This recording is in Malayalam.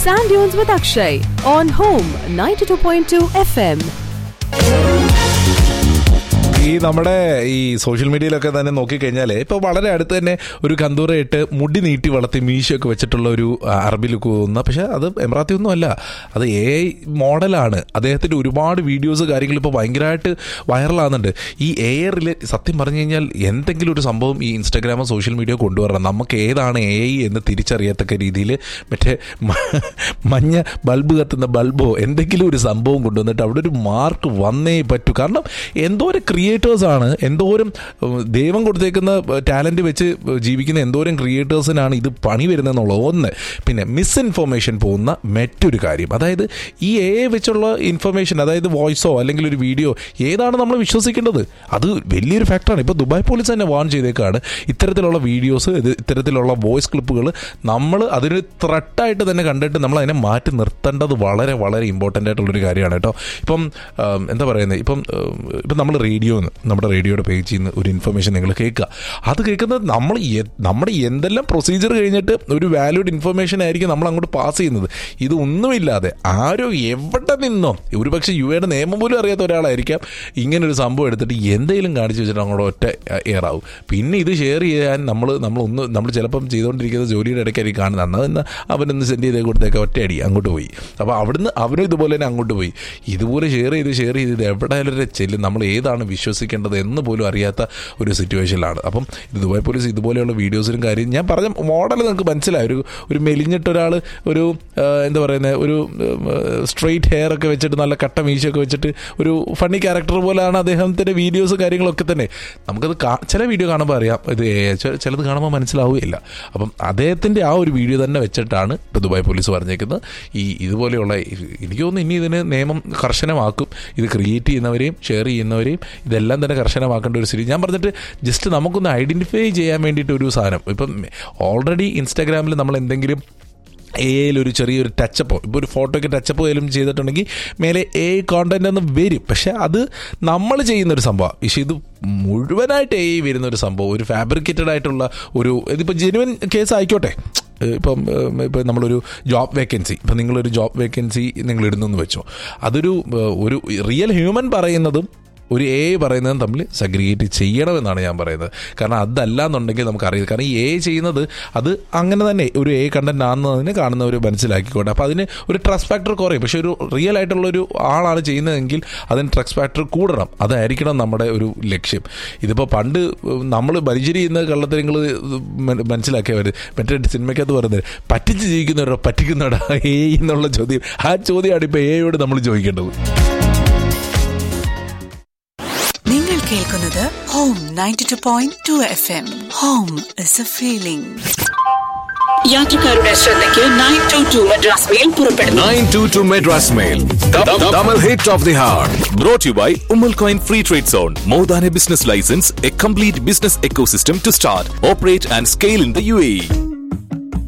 Sand Dunes with Akshay on Home 92.2 FM. ഈ നമ്മുടെ ഈ സോഷ്യൽ മീഡിയയിലൊക്കെ തന്നെ നോക്കിക്കഴിഞ്ഞാൽ ഇപ്പോൾ വളരെ അടുത്ത് തന്നെ ഒരു കന്തൂറയിട്ട് മുടി നീട്ടി വളർത്തി മീശയൊക്കെ വെച്ചിട്ടുള്ള ഒരു ആ, അറബി ലുക്ക് തോന്നുന്ന പക്ഷെ അത് എമറാത്തി ഒന്നും അല്ല അത് എ ഐ മോഡലാണ് അദ്ദേഹത്തിൻ്റെ ഒരുപാട് വീഡിയോസ് കാര്യങ്ങൾ ഇപ്പോൾ ഭയങ്കരമായിട്ട് വൈറലാകുന്നുണ്ട് ഈ എ ഐ റിലേറ്റ് സത്യം പറഞ്ഞു കഴിഞ്ഞാൽ എന്തെങ്കിലും ഒരു സംഭവം ഈ ഇൻസ്റ്റാഗ്രാമോ സോഷ്യൽ മീഡിയ കൊണ്ടുവരണം നമുക്ക് ഏതാണ് എ ഐ എന്ന് തിരിച്ചറിയത്തക്ക രീതിയിൽ മറ്റേ മ- മഞ്ഞ ബൾബ് കത്തുന്ന ബൾബോ എന്തെങ്കിലും ഒരു സംഭവം കൊണ്ടുവന്നിട്ട് അവിടെ ഒരു മാർക്ക് വന്നേ പറ്റൂ കാരണം എന്തോരം ക്രിയേറ്റേഴ്സാണ് എന്തോരം ഉം, ദൈവം കൊടുത്തേക്കുന്ന ടാലന്റ് വെച്ച് ജീവിക്കുന്ന എന്തോരം ക്രിയേറ്റേഴ്സിനാണ് ഇത് പണി വരുന്നതെന്നുള്ളത് ഒന്ന് പിന്നെ മിസ്ഇൻഫോർമേഷൻ പോകുന്ന മറ്റൊരു കാര്യം അതായത് ഈ എ വെച്ചുള്ള ഇൻഫർമേഷൻ അതായത് വോയിസോ അല്ലെങ്കിൽ ഒരു വീഡിയോ ഏതാണ് നമ്മൾ വിശ്വസിക്കേണ്ടത് അത് വലിയൊരു ഫാക്ടറാണ് ഇപ്പോൾ ദുബായ് പോലീസ് തന്നെ വാൺ ചെയ്തേക്കാണ് ഇത്തരത്തിലുള്ള വീഡിയോസ് ഇത് ഇത്തരത്തിലുള്ള വോയിസ് ക്ലിപ്പുകൾ നമ്മൾ അതിന് ത്രട്ടായിട്ട് തന്നെ കണ്ടിട്ട് നമ്മൾ അതിനെ മാറ്റി നിർത്തേണ്ടത് വളരെ വളരെ ഇമ്പോർട്ടൻ്റ് ആയിട്ടുള്ളൊരു കാര്യമാണ് കേട്ടോ ഇപ്പം ആം, എന്താ പറയുന്നത് ഇപ്പം ഉം, ഇപ്പം നമ്മൾ റേഡിയോ നമ്മുടെ റേഡിയോയുടെ പേജിൽ നിന്ന് ഒരു ഇൻഫർമേഷൻ നിങ്ങൾ കേൾക്കുക അത് കേൾക്കുന്നത് നമ്മൾ എ- നമ്മുടെ എന്തെല്ലാം പ്രൊസീജിയർ കഴിഞ്ഞിട്ട് ഒരു വാല്യൂഡ് ഇൻഫർമേഷൻ ആയിരിക്കും നമ്മൾ അങ്ങോട്ട് പാസ് ചെയ്യുന്നത് ഇത് ഒന്നുമില്ലാതെ ആരോ എവിടെ നിന്നോ ഒരു പക്ഷേ യു എയുടെ നിയമം പോലും അറിയാത്ത ഒരാളായിരിക്കാം ഇങ്ങനൊരു സംഭവം എടുത്തിട്ട് എന്തെങ്കിലും കാണിച്ചു വെച്ചിട്ട് അങ്ങോട്ട് ഒറ്റ എയറാവും പിന്നെ ഇത് ഷെയർ ചെയ്യാൻ നമ്മൾ നമ്മളൊന്ന് നമ്മൾ ചിലപ്പം ചെയ്തുകൊണ്ടിരിക്കുന്ന ജോലിയുടെ ഇടയ്ക്കായിരിക്കും കാണുന്നത് അന്ന് തന്നെ അവനൊന്ന് സെൻഡ് ചെയ്തേ കൊടുത്തേക്ക് ഒറ്റയടി അങ്ങോട്ട് പോയി അപ്പോൾ അവിടുന്ന് അവനും ഇതുപോലെ തന്നെ അങ്ങോട്ട് പോയി ഇതുപോലെ ഷെയർ ചെയ്ത് ഷെയർ ചെയ്ത് ഇത് എവിടെ വരെ ചെല്ലും നമ്മൾ ഏതാണ് വിശ്വസിക്കേണ്ടത് എന്ന് പോലും അറിയാത്ത ഒരു സിറ്റുവേഷനിലാണ് അപ്പം ഇത് ദുബായ് പോലീസ് ഇതുപോലെയുള്ള വീഡിയോസിലും കാര്യം ഞാൻ പറഞ്ഞ മോഡൽ നിങ്ങൾക്ക് മനസ്സിലായി ഒരു ഒരു മെലിഞ്ഞിട്ട് ഒരാൾ ഒരു ആ, എന്താ പറയുന്നത് ഒരു സ്ട്രെയിറ്റ് ഹെയർ ഒക്കെ വെച്ചിട്ട് നല്ല കട്ട മീശയൊക്കെ വെച്ചിട്ട് ഒരു ഫണ്ണി ക്യാരക്ടർ പോലെയാണ് അദ്ദേഹത്തിൻ്റെ വീഡിയോസ് കാര്യങ്ങളൊക്കെ തന്നെ നമുക്കത് കാ- ചില വീഡിയോ കാണുമ്പോൾ അറിയാം ഇത് ഏ- ചെ- ചിലത് കാണുമ്പോൾ മനസ്സിലാവുകയില്ല അപ്പം അദ്ദേഹത്തിൻ്റെ ആ ഒരു വീഡിയോ തന്നെ വെച്ചിട്ടാണ് ഇപ്പോൾ ദുബായ് പോലീസ് പറഞ്ഞേക്കുന്നത് ഈ ഇതുപോലെയുള്ള ഈ- എനിക്ക് തോന്നുന്നു ഇനി ഇതിന് നിയമം കർശനമാക്കും ഇത് ക്രിയേറ്റ് ചെയ്യുന്നവരെയും ഷെയർ ചെയ്യുന്നവരെയും ഇതെല്ലാം തന്നെ കർശനമാക്കേണ്ട ഒരു സ്ഥിതി ഞാൻ പറഞ്ഞിട്ട് ജസ്റ്റ് നമുക്കൊന്ന് ഐഡൻറ്റിഫൈ ചെയ്യാൻ വേണ്ടിയിട്ട് ഒരു സാധനം ഇപ്പം ഓൾറെഡി ഇൻസ്റ്റാഗ്രാമിൽ നമ്മൾ എന്തെങ്കിലും എ ഐയിൽ ഒരു ചെറിയൊരു ടച്ചപ്പോ ഇപ്പോൾ ഒരു ഫോട്ടോയ്ക്ക് ടച്ചപ്പ് പോലും ചെയ്തിട്ടുണ്ടെങ്കിൽ മേലെ എ ഐ കോണ്ടന്റ് എന്ന് വരും പക്ഷെ അത് നമ്മൾ ചെയ്യുന്ന ഒരു സംഭവം പക്ഷേ ഇത് മുഴുവനായിട്ട് എ ഐ വരുന്ന ഒരു സംഭവം ഒരു ഫാബ്രിക്കേറ്റഡ് ആയിട്ടുള്ള ഒരു ഇതിപ്പോൾ ജെനുവൻ കേസ് ആയിക്കോട്ടെ ഇപ്പം ഏഹ്, ഇപ്പം നമ്മളൊരു ജോബ് വേക്കൻസി ഇപ്പം നിങ്ങളൊരു ജോബ് വേക്കൻസി നിങ്ങൾ ഇടുന്നു എന്ന് വെച്ചോ അതൊരു ഏഹ്, ഒരു റിയൽ ഹ്യൂമൻ പറയുന്നതും ഒരു എ പറയുന്നതും തമ്മിൽ സഗ്രിഗേറ്റ് ചെയ്യണമെന്നാണ് ഞാൻ പറയുന്നത് കാരണം അതല്ല എന്നുണ്ടെങ്കിൽ നമുക്കറിയാം കാരണം ഈ എ ചെയ്യുന്നത് അത് അങ്ങനെ തന്നെ ഒരു എ കണ്ടന്റ് ആണെന്നതിന് കാണുന്നവർ മനസ്സിലാക്കിക്കോട്ടെ അപ്പോൾ അതിന് ഒരു ട്രസ്റ്റ് ഫാക്ടർ കുറയും പക്ഷേ ഒരു റിയൽ ആയിട്ടുള്ള ഒരു ആളാണ് ചെയ്യുന്നതെങ്കിൽ അതിന് ട്രസ്റ്റ് ഫാക്ടർ കൂടണം അതായിരിക്കണം നമ്മുടെ ഒരു ലക്ഷ്യം ഇതിപ്പോൾ പണ്ട് നമ്മൾ പരിചയം ചെയ്യുന്ന കള്ളത്തരങ്ങൾ മനസ്സിലാക്കിയവർ മറ്റേ സിനിമയ്ക്കകത്ത് പറയുന്നത് പറ്റിച്ച് ജീവിക്കുന്നവരോ പറ്റിക്കുന്നവരോ എ എന്നുള്ള ചോദ്യം ആ ചോദ്യമാണ് ഇപ്പോൾ എയോട് നമ്മൾ ചോദിക്കേണ്ടത് നിങ്ങൾ കേൾക്കുന്നത് home ninety two point two FM home is a എ ഫീലിംഗ് യാത്രക്കാരുടെ ശ്രദ്ധയ്ക്ക് nine two two Madras mail പുറപ്പെടുന്നു 922 Madras Mail. Double hit of the hour. Brought to you by Umal Coin Free Trade Zone. More than a business license, a complete business ecosystem to start, operate, and scale in the UAE.